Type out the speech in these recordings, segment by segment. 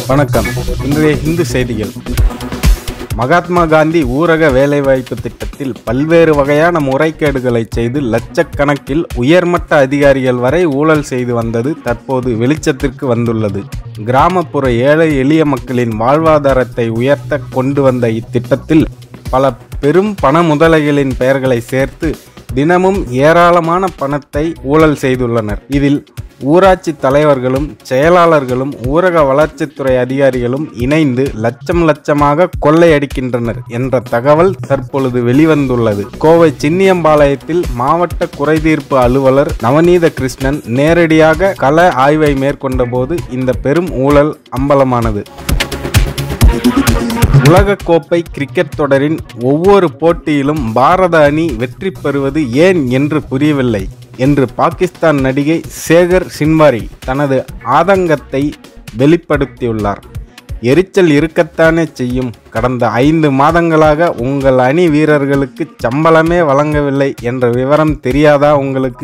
வணக்கம் இன்றைய இந்து செய்திகள் மகாத்மா காந்தி ஊரக வேலைவாய்ப்பு திட்டத்தில் பல்வேறு வகையான முறைகேடுகளை செய்து லட்சக்கணக்கில் உயர்மட்ட அதிகாரிகள் வரை ஊழல் செய்து வந்தது தற்போது வெளிச்சத்திற்கு வந்துள்ளது கிராமப்புற ஏழை எளிய மக்களின் வாழ்வாதாரத்தை உயர்த்த கொண்டு வந்த இத்திட்டத்தில் பல பெரும் பண முதலைகளின் பெயர்களை சேர்த்து தினமும் ஏராளமான பணத்தை ஊழல் செய்துள்ளனர் இதில் ஊராட்சி தலைவர்களும் செயலாளர்களும் ஊரக வளர்ச்சித்துறை அதிகாரிகளும் இணைந்து லட்சம் லட்சமாக கொள்ளையடிக்கின்றனர் என்ற தகவல் தற்பொழுது வெளிவந்துள்ளது கோவை சின்னியம்பாளையத்தில் மாவட்ட குறைதீர்ப்பு அலுவலர் நவநீத கிருஷ்ணன் நேரடியாக கள ஆய்வை மேற்கொண்டபோது இந்த பெரும் ஊழல் அம்பலமானது உலகக்கோப்பை கிரிக்கெட் தொடரின் ஒவ்வொரு போட்டியிலும் பாரத அணி வெற்றி பெறுவது ஏன் என்று புரியவில்லை என்று பாகிஸ்தான் நடிகை சேகர் சின்வாரி தனது ஆதங்கத்தை வெளிப்படுத்தியுள்ளார் எரிச்சல் இருக்கத்தானே செய்யும் கடந்த ஐந்து மாதங்களாக உங்கள் அணி வீரர்களுக்கு சம்பளமே வழங்கவில்லை என்ற விவரம் தெரியாதா உங்களுக்கு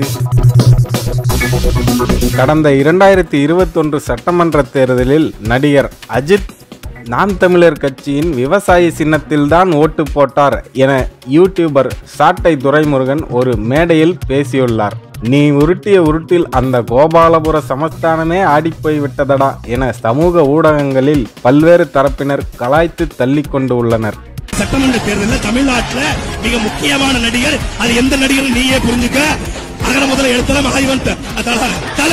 கடந்த இரண்டாயிரத்தி இருபத்தொன்று சட்டமன்ற தேர்தலில் நடிகர் அஜித் நாம் தமிழர் கட்சியின் விவசாயி சின்னத்தில்தான் ஓட்டு போட்டார் என யூடியூபர் சாட்டை துரைமுருகன் ஒரு மேடையில் பேசியுள்ளார் நீ உருட்டிய உருட்டில் அந்த கோபாலபுர சமஸ்தானமே ஆடிப்போய் விட்டதடா என சமூக ஊடகங்களில் பல்வேறு தரப்பினர் கலாய்த்து தள்ளிக் கொண்டு உள்ளனர் சட்டமன்ற தேர்தலில் தமிழ்நாட்டுல மிக முக்கியமான நடிகர் அது எந்த நடிகர் நீயே புரிஞ்சுக்க அகர முதல எழுத்தல மகாதிவன் தல தல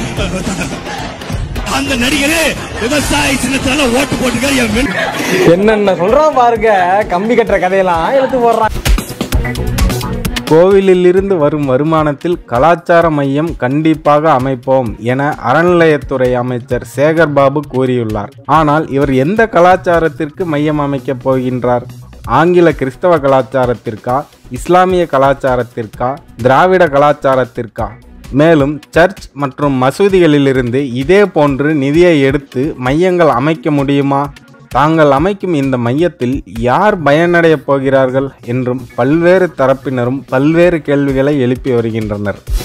அந்த நடிகரே விவசாய சின்னத்தினால ஓட்டு போட்டுக்கார் என் வெண்- என்னென்ன சொல்றான் பாருங்க கம்பி கட்டுற கதையெல்லாம் எழுத்து போடுறான் கோவிலில் இருந்து வரும் வருமானத்தில் கலாச்சார மையம் கண்டிப்பாக அமைப்போம் என அறநிலையத்துறை அமைச்சர் சேகர் பாபு கூறியுள்ளார் ஆனால் இவர் எந்த கலாச்சாரத்திற்கு மையம் அமைக்கப் போகின்றார் ஆங்கில கிறிஸ்தவ கலாச்சாரத்திற்கா இஸ்லாமிய கலாச்சாரத்திற்கா திராவிட கலாச்சாரத்திற்கா மேலும் சர்ச் மற்றும் மசூதிகளிலிருந்து இதே போன்று நிதியை எடுத்து மையங்கள் அமைக்க முடியுமா தாங்கள் அமைக்கும் இந்த மையத்தில் யார் பயனடையப் போகிறார்கள் என்றும் பல்வேறு தரப்பினரும் பல்வேறு கேள்விகளை எழுப்பி வருகின்றனர்